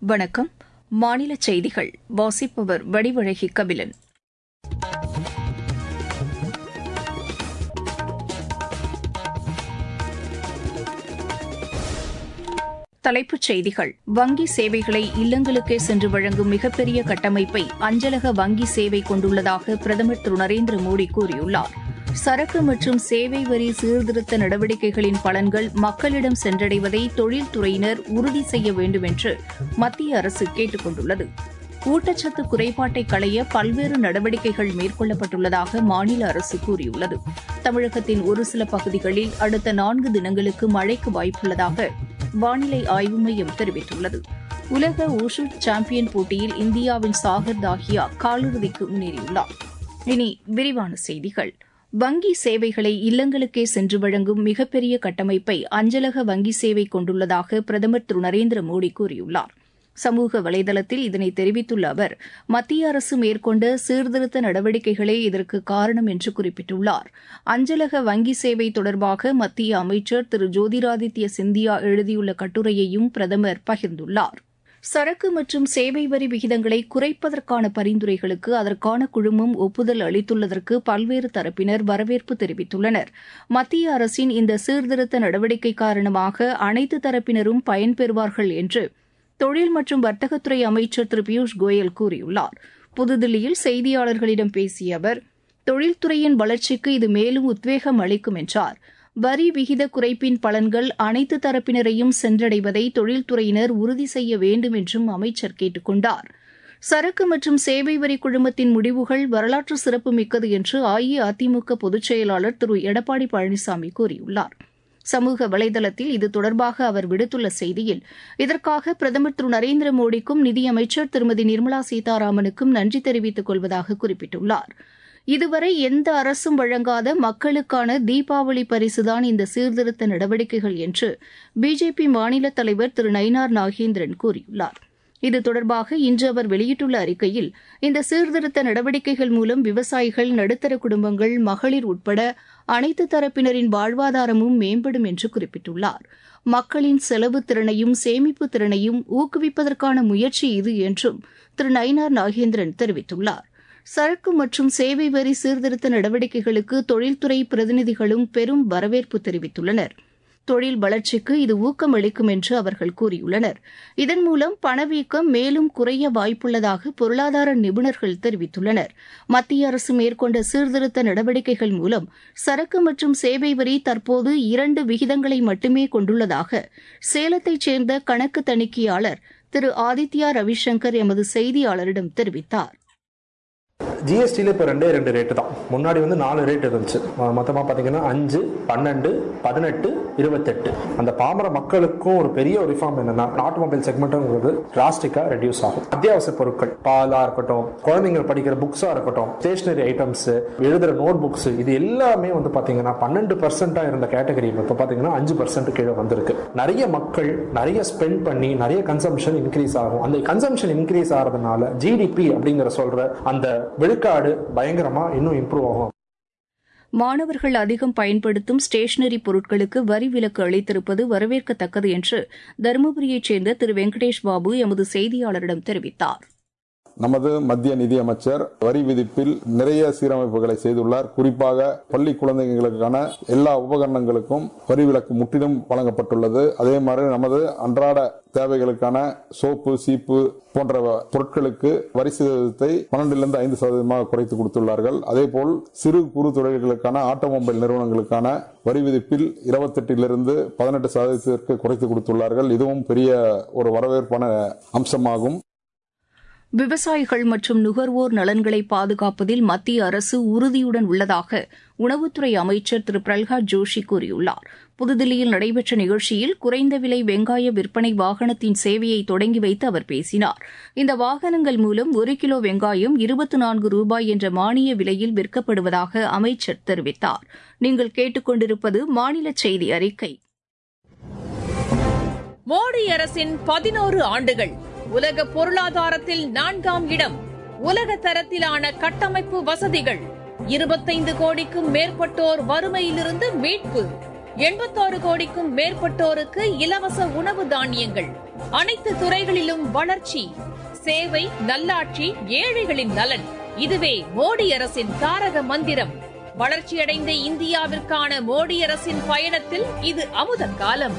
வணக்கம் மாநில செய்திகள் வாசிப்பவர் வடிவழகி கபிலன் தலைப்புச் செய்திகள் வங்கி சேவைகளை இல்லங்களுக்கே சென்று வழங்கும் மிகப்பெரிய கட்டமைப்பை அஞ்சலக வங்கி சேவை கொண்டுள்ளதாக பிரதமர் திரு நரேந்திர மோடி கூறியுள்ளார் சரக்கு மற்றும் சேவை வரி சீர்திருத்த நடவடிக்கைகளின் பலன்கள் மக்களிடம் சென்றடைவதை தொழில்துறையினர் உறுதி செய்ய வேண்டும் என்று மத்திய அரசு கேட்டுக் கொண்டுள்ளது ஊட்டச்சத்து குறைபாட்டை களைய பல்வேறு நடவடிக்கைகள் மேற்கொள்ளப்பட்டுள்ளதாக மாநில அரசு கூறியுள்ளது தமிழகத்தின் ஒரு சில பகுதிகளில் அடுத்த நான்கு தினங்களுக்கு மழைக்கு வாய்ப்புள்ளதாக வானிலை ஆய்வு மையம் தெரிவித்துள்ளது உலக ஊஷு சாம்பியன் போட்டியில் இந்தியாவின் சாகர் தாஹியா காலிறுதிக்கு முன்னேறியுள்ளார் இனி விரிவான செய்திகள் வங்கி சேவைகளை இல்லங்களுக்கே சென்று வழங்கும் மிகப்பெரிய கட்டமைப்பை அஞ்சலக வங்கி சேவை கொண்டுள்ளதாக பிரதமர் திரு நரேந்திர மோடி கூறியுள்ளார் சமூக வலைதளத்தில் இதனை தெரிவித்துள்ள அவர் மத்திய அரசு மேற்கொண்ட சீர்திருத்த நடவடிக்கைகளே இதற்கு காரணம் என்று குறிப்பிட்டுள்ளார் அஞ்சலக வங்கி சேவை தொடர்பாக மத்திய அமைச்சர் திரு ஜோதிராதித்ய சிந்தியா எழுதியுள்ள கட்டுரையையும் பிரதமர் பகிர்ந்துள்ளார் சரக்கு மற்றும் சேவை வரி விகிதங்களை குறைப்பதற்கான பரிந்துரைகளுக்கு அதற்கான குழுமம் ஒப்புதல் அளித்துள்ளதற்கு பல்வேறு தரப்பினர் வரவேற்பு தெரிவித்துள்ளனர் மத்திய அரசின் இந்த சீர்திருத்த நடவடிக்கை காரணமாக அனைத்து தரப்பினரும் பயன்பெறுவார்கள் என்று தொழில் மற்றும் வர்த்தகத்துறை அமைச்சர் திரு பியூஷ் கோயல் கூறியுள்ளார் புதுதில்லியில் செய்தியாளர்களிடம் பேசிய அவர் தொழில்துறையின் வளர்ச்சிக்கு இது மேலும் உத்வேகம் அளிக்கும் என்றார் வரி விகித குறைப்பின் பலன்கள் அனைத்து தரப்பினரையும் சென்றடைவதை தொழில்துறையினர் உறுதி செய்ய வேண்டும் என்றும் அமைச்சர் கேட்டுக் கொண்டார் சரக்கு மற்றும் சேவை வரி குழுமத்தின் முடிவுகள் வரலாற்று சிறப்புமிக்கது என்று அஇஅதிமுக பொதுச் செயலாளர் திரு எடப்பாடி பழனிசாமி கூறியுள்ளார் சமூக வலைதளத்தில் இது தொடர்பாக அவர் விடுத்துள்ள செய்தியில் இதற்காக பிரதமர் திரு நரேந்திர மோடிக்கும் நிதியமைச்சர் திருமதி நிர்மலா சீதாராமனுக்கும் நன்றி தெரிவித்துக் கொள்வதாக குறிப்பிட்டுள்ளார் இதுவரை எந்த அரசும் வழங்காத மக்களுக்கான தீபாவளி பரிசுதான் இந்த சீர்திருத்த நடவடிக்கைகள் என்று பிஜேபி மாநில தலைவர் திரு நயினார் நாகேந்திரன் கூறியுள்ளார் இது தொடர்பாக இன்று அவர் வெளியிட்டுள்ள அறிக்கையில் இந்த சீர்திருத்த நடவடிக்கைகள் மூலம் விவசாயிகள் நடுத்தர குடும்பங்கள் மகளிர் உட்பட அனைத்து தரப்பினரின் வாழ்வாதாரமும் மேம்படும் என்று குறிப்பிட்டுள்ளார் மக்களின் செலவு திறனையும் சேமிப்பு திறனையும் ஊக்குவிப்பதற்கான முயற்சி இது என்றும் திரு நயினார் நாகேந்திரன் தெரிவித்துள்ளார் சரக்கு மற்றும் சேவை வரி சீர்திருத்த நடவடிக்கைகளுக்கு தொழில்துறை பிரதிநிதிகளும் பெரும் வரவேற்பு தெரிவித்துள்ளனர் தொழில் வளர்ச்சிக்கு இது ஊக்கம் அளிக்கும் என்று அவர்கள் கூறியுள்ளனர் இதன் மூலம் பணவீக்கம் மேலும் குறைய வாய்ப்புள்ளதாக பொருளாதார நிபுணர்கள் தெரிவித்துள்ளனர் மத்திய அரசு மேற்கொண்ட சீர்திருத்த நடவடிக்கைகள் மூலம் சரக்கு மற்றும் சேவை வரி தற்போது இரண்டு விகிதங்களை மட்டுமே கொண்டுள்ளதாக சேலத்தைச் சேர்ந்த கணக்கு தணிக்கையாளர் திரு ஆதித்யா ரவிசங்கர் எமது செய்தியாளரிடம் தெரிவித்தார் ஜிஎஸ்டியில் இப்போ ரெண்டே ரெண்டு ரேட்டு தான் முன்னாடி வந்து நாலு ரேட் இருந்துச்சு மொத்தமாக பார்த்தீங்கன்னா அஞ்சு பன்னெண்டு பதினெட்டு இருபத்தெட்டு அந்த பாமர மக்களுக்கும் ஒரு பெரிய ஒரு ரிஃபார்ம் என்னன்னா ஆட்டோமொபைல் செக்மெண்ட்டுங்கிறது டிராஸ்டிக்காக ரெடியூஸ் ஆகும் அத்தியாவசிய பொருட்கள் பாலாக இருக்கட்டும் குழந்தைங்க படிக்கிற புக்ஸாக இருக்கட்டும் ஸ்டேஷனரி ஐட்டம்ஸ் எழுதுகிற நோட் புக்ஸ் இது எல்லாமே வந்து பார்த்தீங்கன்னா பன்னெண்டு பர்சன்ட்டாக இருந்த கேட்டகரி இப்போ பார்த்தீங்கன்னா அஞ்சு பர்சன்ட் கீழே வந்திருக்கு நிறைய மக்கள் நிறைய ஸ்பெண்ட் பண்ணி நிறைய கன்சம்ஷன் இன்க்ரீஸ் ஆகும் அந்த கன்சம்ஷன் இன்க்ரீஸ் ஆகிறதுனால ஜிடிபி அப்படிங்கிற சொல்ற அந்த விழுக்காடு பயங்கரமா இன்னும் இம்ப்ரூவ் ஆகும் மாணவர்கள் அதிகம் பயன்படுத்தும் ஸ்டேஷனரி பொருட்களுக்கு வரி விலக்கு அளித்திருப்பது வரவேற்கத்தக்கது என்று தருமபுரியைச் சேர்ந்த திரு வெங்கடேஷ் பாபு எமது செய்தியாளரிடம் தெரிவித்தார் நமது மத்திய நிதியமைச்சர் வரி விதிப்பில் நிறைய சீரமைப்புகளை செய்துள்ளார் குறிப்பாக பள்ளி குழந்தைகளுக்கான எல்லா உபகரணங்களுக்கும் வரி விலக்கு முற்றிலும் வழங்கப்பட்டுள்ளது அதே மாதிரி நமது அன்றாட தேவைகளுக்கான சோப்பு சீப்பு போன்ற பொருட்களுக்கு வரி சதவீதத்தை பன்னெண்டிலிருந்து ஐந்து சதவீதமாக குறைத்து கொடுத்துள்ளார்கள் அதேபோல் சிறு குறு தொழில்களுக்கான ஆட்டோமொபைல் நிறுவனங்களுக்கான வரி விதிப்பில் இருபத்தெட்டிலிருந்து பதினெட்டு சதவீதத்திற்கு குறைத்து கொடுத்துள்ளார்கள் இதுவும் பெரிய ஒரு வரவேற்பான அம்சமாகும் விவசாயிகள் மற்றும் நுகர்வோர் நலன்களை பாதுகாப்பதில் மத்திய அரசு உறுதியுடன் உள்ளதாக உணவுத்துறை அமைச்சர் திரு பிரல்ஹாத் ஜோஷி கூறியுள்ளார் புதுதில்லியில் நடைபெற்ற நிகழ்ச்சியில் குறைந்த விலை வெங்காய விற்பனை வாகனத்தின் சேவையை தொடங்கி வைத்து அவர் பேசினார் இந்த வாகனங்கள் மூலம் ஒரு கிலோ வெங்காயம் இருபத்தி நான்கு ரூபாய் என்ற மானிய விலையில் விற்கப்படுவதாக அமைச்சர் தெரிவித்தார் நீங்கள் கேட்டுக்கொண்டிருப்பது மாநில செய்தி அறிக்கை மோடி அரசின் பதினோரு ஆண்டுகள் உலக பொருளாதாரத்தில் நான்காம் இடம் உலக தரத்திலான கட்டமைப்பு வசதிகள் இருபத்தைந்து கோடிக்கும் மேற்பட்டோர் வறுமையிலிருந்து மீட்பு எண்பத்தாறு கோடிக்கும் மேற்பட்டோருக்கு இலவச உணவு தானியங்கள் அனைத்து துறைகளிலும் வளர்ச்சி சேவை நல்லாட்சி ஏழைகளின் நலன் இதுவே மோடி அரசின் தாரக மந்திரம் வளர்ச்சியடைந்த இந்தியாவிற்கான மோடி அரசின் பயணத்தில் இது அமுத காலம்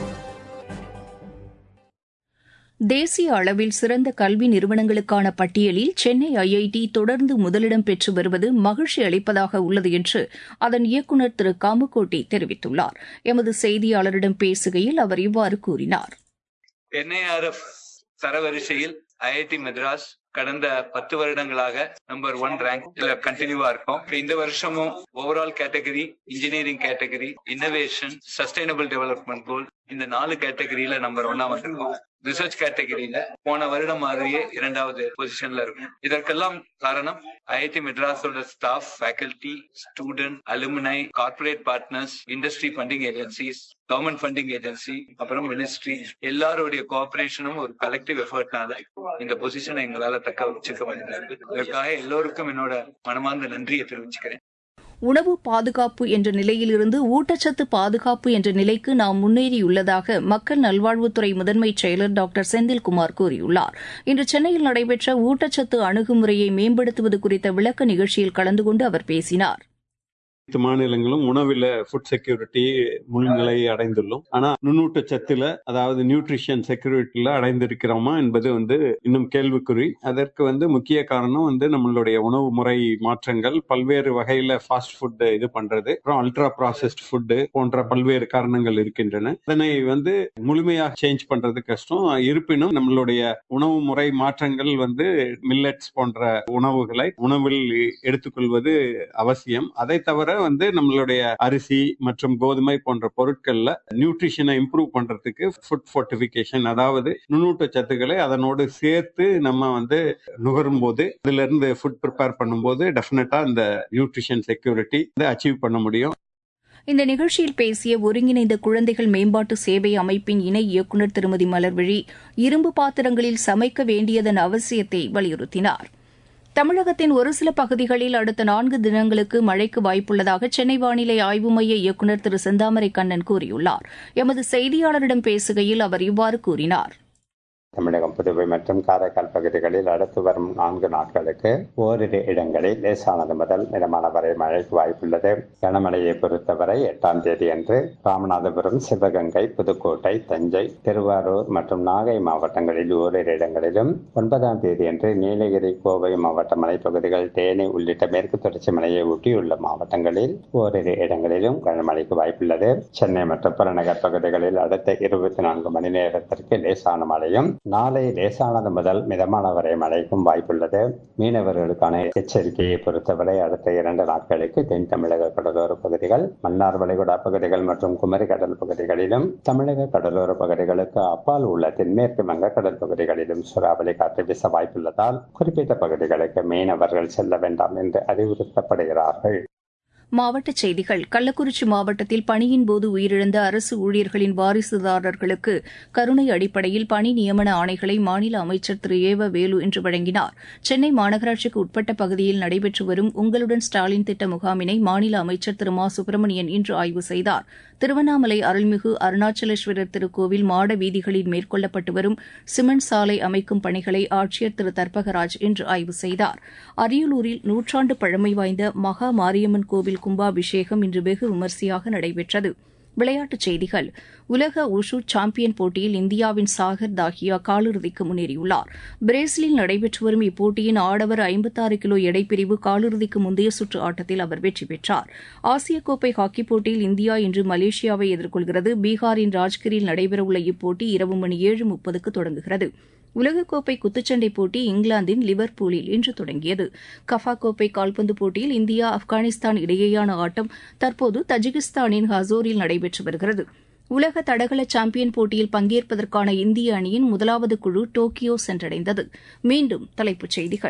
தேசிய அளவில் சிறந்த கல்வி நிறுவனங்களுக்கான பட்டியலில் சென்னை ஐஐடி தொடர்ந்து முதலிடம் பெற்று வருவது மகிழ்ச்சி அளிப்பதாக உள்ளது என்று அதன் இயக்குநர் திரு காமுகோட்டி தெரிவித்துள்ளார் எமது செய்தியாளரிடம் பேசுகையில் அவர் இவ்வாறு கூறினார் என்ஐஆர்எஃப் தரவரிசையில் ஐஐடி மெட்ராஸ் கடந்த பத்து வருடங்களாக நம்பர் ஒன் ரேங்க்ல கண்டினியூவா இருக்கும் இந்த வருஷமும் overall category engineering category innovation sustainable development goal இந்த நாலு கேட்டகரியில நம்பர் ஒன்னா வந்திருக்கோம் ரிசர்ச் கேட்டகரியில போன வருடம் மாதிரியே இரண்டாவது பொசிஷன்ல இருக்கும் இதற்கெல்லாம் காரணம் ஐஐடி மெட்ராஸோட staff faculty student alumni corporate partners industry funding agencies government funding agency அப்புறம் மினிஸ்ட்ரி எல்லாருடைய கோஆபரேஷனும் ஒரு கலெக்டிவ் எஃபர்ட்னால இந்த பொசிஷனை எங்களால தக்க வச்சுக்க வேண்டியது இதற்காக எல்லோருக்கும் என்னோட மனமார்ந்த நன்றியை தெரிவிச்சுக்கிறேன் உணவு பாதுகாப்பு என்ற நிலையிலிருந்து ஊட்டச்சத்து பாதுகாப்பு என்ற நிலைக்கு நாம் முன்னேறியுள்ளதாக மக்கள் நல்வாழ்வுத்துறை முதன்மை செயலர் டாக்டர் செந்தில்குமார் கூறியுள்ளார் இன்று சென்னையில் நடைபெற்ற ஊட்டச்சத்து அணுகுமுறையை மேம்படுத்துவது குறித்த விளக்க நிகழ்ச்சியில் கலந்து கொண்டு அவர் பேசினார் அனைத்து மாநிலங்களும் உணவில் ஃபுட் செக்யூரிட்டி முன்னிலை அடைந்துள்ளோம் ஆனா நுண்ணூட்ட சத்துல அதாவது நியூட்ரிஷன் செக்யூரிட்டியில அடைந்திருக்கிறோமா என்பது வந்து இன்னும் கேள்விக்குறி அதற்கு வந்து முக்கிய காரணம் வந்து நம்மளுடைய உணவு முறை மாற்றங்கள் பல்வேறு வகையில ஃபாஸ்ட் ஃபுட் இது பண்றது அப்புறம் அல்ட்ரா ப்ராசஸ்ட் ஃபுட்டு போன்ற பல்வேறு காரணங்கள் இருக்கின்றன அதனை வந்து முழுமையாக சேஞ்ச் பண்றது கஷ்டம் இருப்பினும் நம்மளுடைய உணவு முறை மாற்றங்கள் வந்து மில்லட்ஸ் போன்ற உணவுகளை உணவில் எடுத்துக்கொள்வது அவசியம் அதை தவிர வந்து நம்மளுடைய அரிசி மற்றும் கோதுமை போன்ற பொருட்கள்ல நியூட்ரிஷனை இம்ப்ரூவ் பண்றதுக்கு ஃபுட் ஃபோர்டிபிகேஷன் அதாவது நுண்ணூட்ட சத்துக்களை அதனோடு சேர்த்து நம்ம வந்து நுகரும் போது இதுல இருந்து ஃபுட் ப்ரிப்பேர் பண்ணும்போது டெஃபினட்டா இந்த நியூட்ரிஷன் செக்யூரிட்டி வந்து அச்சீவ் பண்ண முடியும் இந்த நிகழ்ச்சியில் பேசிய ஒருங்கிணைந்த குழந்தைகள் மேம்பாட்டு சேவை அமைப்பின் இணை இயக்குநர் திருமதி மலர்விழி இரும்பு பாத்திரங்களில் சமைக்க வேண்டியதன் அவசியத்தை வலியுறுத்தினார் தமிழகத்தின் ஒரு சில பகுதிகளில் அடுத்த நான்கு தினங்களுக்கு மழைக்கு வாய்ப்புள்ளதாக சென்னை வானிலை ஆய்வு மைய இயக்குநர் திரு செந்தாமரை கண்ணன் கூறியுள்ளார் எமது செய்தியாளரிடம் பேசுகையில் அவர் இவ்வாறு கூறினார் தமிழகம் புதுவை மற்றும் காரைக்கால் பகுதிகளில் அடுத்து வரும் நான்கு நாட்களுக்கு ஓரிரு இடங்களில் லேசானது முதல் மிதமான வரை மழைக்கு வாய்ப்புள்ளது கனமழையை பொறுத்தவரை எட்டாம் தேதி அன்று ராமநாதபுரம் சிவகங்கை புதுக்கோட்டை தஞ்சை திருவாரூர் மற்றும் நாகை மாவட்டங்களில் ஓரிரு இடங்களிலும் ஒன்பதாம் தேதி அன்று நீலகிரி கோவை மாவட்ட மலைப்பகுதிகள் தேனி உள்ளிட்ட மேற்கு தொடர்ச்சி மலையை ஒட்டியுள்ள மாவட்டங்களில் ஓரிரு இடங்களிலும் கனமழைக்கு வாய்ப்புள்ளது சென்னை மற்றும் புறநகர் பகுதிகளில் அடுத்த இருபத்தி நான்கு மணி நேரத்திற்கு லேசான மழையும் நாளை லேசானது முதல் மிதமான வரை மழைக்கும் வாய்ப்புள்ளது மீனவர்களுக்கான எச்சரிக்கையை பொறுத்தவரை அடுத்த இரண்டு நாட்களுக்கு தென் தமிழக கடலோர பகுதிகள் மன்னார் வளைகுடா பகுதிகள் மற்றும் குமரி கடல் பகுதிகளிலும் தமிழக கடலோர பகுதிகளுக்கு அப்பால் உள்ள தென்மேற்கு வங்கக்கடல் பகுதிகளிலும் சூறாவளி காற்று வீச வாய்ப்புள்ளதால் குறிப்பிட்ட பகுதிகளுக்கு மீனவர்கள் செல்ல வேண்டாம் என்று அறிவுறுத்தப்படுகிறார்கள் மாவட்டச் செய்திகள் கள்ளக்குறிச்சி மாவட்டத்தில் பணியின் போது உயிரிழந்த அரசு ஊழியர்களின் வாரிசுதாரர்களுக்கு கருணை அடிப்படையில் பணி நியமன ஆணைகளை மாநில அமைச்சர் திரு ஏவ வேலு இன்று வழங்கினார் சென்னை மாநகராட்சிக்கு உட்பட்ட பகுதியில் நடைபெற்று வரும் உங்களுடன் ஸ்டாலின் திட்ட முகாமினை மாநில அமைச்சர் திரு மா சுப்பிரமணியன் இன்று ஆய்வு செய்தார் திருவண்ணாமலை அருள்மிகு அருணாச்சலேஸ்வரர் திருக்கோவில் மாட வீதிகளில் மேற்கொள்ளப்பட்டு வரும் சிமெண்ட் சாலை அமைக்கும் பணிகளை ஆட்சியர் திரு தர்பகராஜ் இன்று ஆய்வு செய்தார் அரியலூரில் நூற்றாண்டு பழமை வாய்ந்த மகா மாரியம்மன் கோவில் கும்பாபிஷேகம் இன்று வெகு விமரிசையாக நடைபெற்றது விளையாட்டுச் செய்திகள் உலக உஷு சாம்பியன் போட்டியில் இந்தியாவின் சாகர் தாஹியா காலிறுதிக்கு முன்னேறியுள்ளார் பிரேசிலில் நடைபெற்று வரும் இப்போட்டியின் ஆடவர் ஐம்பத்தாறு கிலோ எடைப்பிரிவு காலிறுதிக்கு முந்தைய சுற்று ஆட்டத்தில் அவர் வெற்றி பெற்றார் ஆசிய கோப்பை ஹாக்கிப் போட்டியில் இந்தியா இன்று மலேசியாவை எதிர்கொள்கிறது பீகாரின் ராஜ்கிரில் நடைபெறவுள்ள இப்போட்டி இரவு மணி ஏழு முப்பதுக்கு தொடங்குகிறது உலகக்கோப்பை குத்துச்சண்டை போட்டி இங்கிலாந்தின் லிவர்பூலில் இன்று தொடங்கியது கஃபா கோப்பை கால்பந்து போட்டியில் இந்தியா ஆப்கானிஸ்தான் இடையேயான ஆட்டம் தற்போது தஜிகிஸ்தானின் ஹசோரில் நடைபெற்று வருகிறது உலக தடகள சாம்பியன் போட்டியில் பங்கேற்பதற்கான இந்திய அணியின் முதலாவது குழு டோக்கியோ சென்றடைந்தது மீண்டும் தலைப்புச் செய்திகள்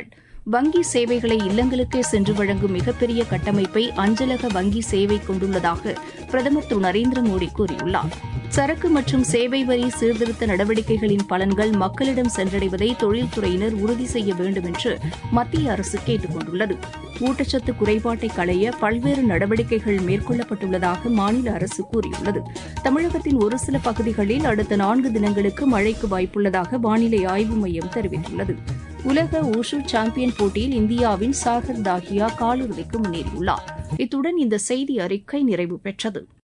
வங்கி சேவைகளை இல்லங்களுக்கே சென்று வழங்கும் மிகப்பெரிய கட்டமைப்பை அஞ்சலக வங்கி சேவை கொண்டுள்ளதாக பிரதமர் திரு நரேந்திர மோடி கூறியுள்ளார் சரக்கு மற்றும் சேவை வரி சீர்திருத்த நடவடிக்கைகளின் பலன்கள் மக்களிடம் சென்றடைவதை தொழில்துறையினர் உறுதி செய்ய வேண்டும் என்று மத்திய அரசு கேட்டுக் கொண்டுள்ளது ஊட்டச்சத்து குறைபாட்டை களைய பல்வேறு நடவடிக்கைகள் மேற்கொள்ளப்பட்டுள்ளதாக மாநில அரசு கூறியுள்ளது தமிழகத்தின் ஒரு சில பகுதிகளில் அடுத்த நான்கு தினங்களுக்கு மழைக்கு வாய்ப்புள்ளதாக வானிலை ஆய்வு மையம் தெரிவித்துள்ளது உலக ஊஷு சாம்பியன் போட்டியில் இந்தியாவின் சாகர் தாஹியா காலிறுதிக்கு முன்னேறியுள்ளார் இத்துடன் இந்த செய்தி அறிக்கை நிறைவு பெற்றது